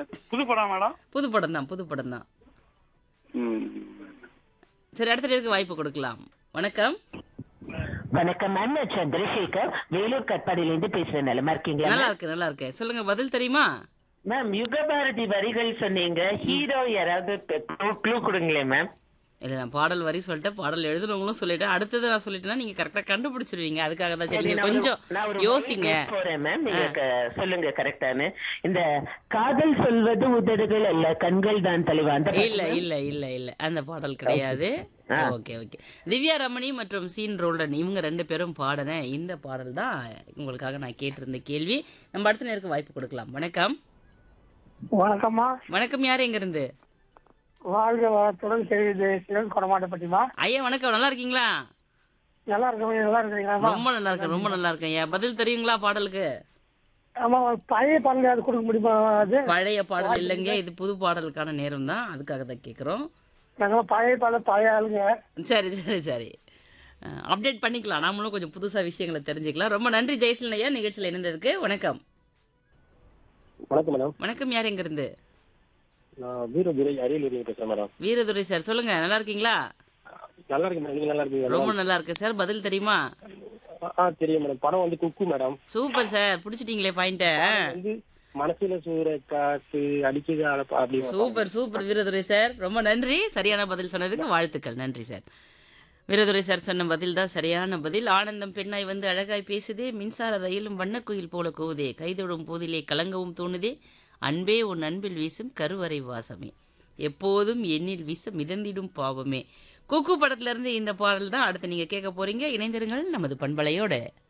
புது படம் மேடம் புது படம் தான் புது படம் தான் ம். சரி அடுத்த நேருக்கு வாய்ப்பு கொடுக்கலாம் வணக்கம் வணக்கம் மேம் நான் சந்திரசேகர் வேலூர் கட்பாடியிலேருந்து பேசுறேன் நலமா இருக்கீங்களா நல்லா இருக்கு நல்லா இருக்கு சொல்லுங்க பதில் தெரியுமா மேம் யுகபாரதி வரிகள் சொன்னீங்க ஹீரோ யாராவது க்ளூ கொடுங்களேன் மேம் இல்ல நான் பாடல் வரி சொல்லிட்டேன் பாடல் எழுதுனவங்களும் சொல்லிட்டேன் அடுத்தது நான் சொல்லிட்டேன்னா நீங்க கரெக்டா கண்டுபிடிச்சிருவீங்க அதுக்காக தான் சரி நீங்க கொஞ்சம் நான் ஒரு யோசிங்க வரி போறேன் மேம் நீங்க க- சொல்லுங்க கரெக்டானு இந்த காதல் சொல்வது உதடுகள் அல்ல கண்கள் தான் தலைவா அந்த இல்ல இல்ல இல்ல இல்ல அந்த பாடல் கிடையாது ஓகே ஓகே திவ்யா ரமணி மற்றும் சீன் ரோல்டன் இவங்க ரெண்டு பேரும் பாடின இந்த பாடல் தான் உங்களுக்காக நான் கேட்டிருந்த கேள்வி நம்ம அடுத்த நேருக்கு வாய்ப்பு கொடுக்கலாம் வணக்கம் வணக்கம்மா வணக்கம் யார் எங்க இருந்து வாழ்க வளத்துடன் செய்து சிவன் கொடமாட்டப்பட்டிமா ஐயா வணக்கம் நல்லா இருக்கீங்களா நல்லா இருக்கீங்க நல்லா இருக்கீங்களா ரொம்ப நல்லா இருக்கேன் ரொம்ப நல்லா இருக்கேன் ஐயா பதில் தெரியுங்களா பாடலுக்கு ஆமா ஒரு பழைய பாடல் அது கொடுக்க முடியுமா அது பழைய பாடல் இல்லைங்க இது புது பாடலுக்கான நேரம் தான் அதுக்காக தான் கேட்குறோம் நாங்க பழைய பாடல் பழைய ஆளுங்க சரி சரி சரி அப்டேட் பண்ணிக்கலாம் நாமளும் கொஞ்சம் புதுசாக விஷயங்களை தெரிஞ்சுக்கலாம் ரொம்ப நன்றி ஜெயசீலன் ஐயா நிகழ்ச்சியில் இணைந்ததுக்கு வணக்கம் வணக்கம் மேடம் வணக்கம் யார் எங்க இருந்து நான் வீரதுரை அரியலூர் பேசுறேன் மேடம் வீரதுரை சார் சொல்லுங்க நல்லா இருக்கீங்களா நல்லா இருக்கு மேடம் நீங்க நல்லா இருக்கீங்க ரொம்ப நல்லா இருக்கு சார் பதில் தெரியுமா ஆ தெரியும் மேடம் படம் வந்து குக்கு மேடம் சூப்பர் சார் பிடிச்சிட்டீங்களே பாயிண்ட்டை வந்து மனசுல சூற காத்து அடிக்குது அழப்பா அப்படி சூப்பர் சூப்பர் வீரதுரை சார் ரொம்ப நன்றி சரியான பதில் சொன்னதுக்கு வாழ்த்துக்கள் நன்றி சார் வீரதுரை சார் சொன்ன பதில் தான் சரியான பதில் ஆனந்தம் பெண்ணாய் வந்து அழகாய் பேசுதே மின்சார ரயிலும் வண்ணக்குயில் போல கூவுதே கைதொடும் போதிலே கலங்கவும் தோணுதே அன்பே உன் அன்பில் வீசும் கருவறை வாசமே எப்போதும் எண்ணில் வீச மிதந்திடும் பாவமே குக்கு படத்துல இருந்து இந்த பாடல் தான் அடுத்து நீங்க கேட்க போறீங்க இணைந்திருங்கள் நமது பண்பலையோட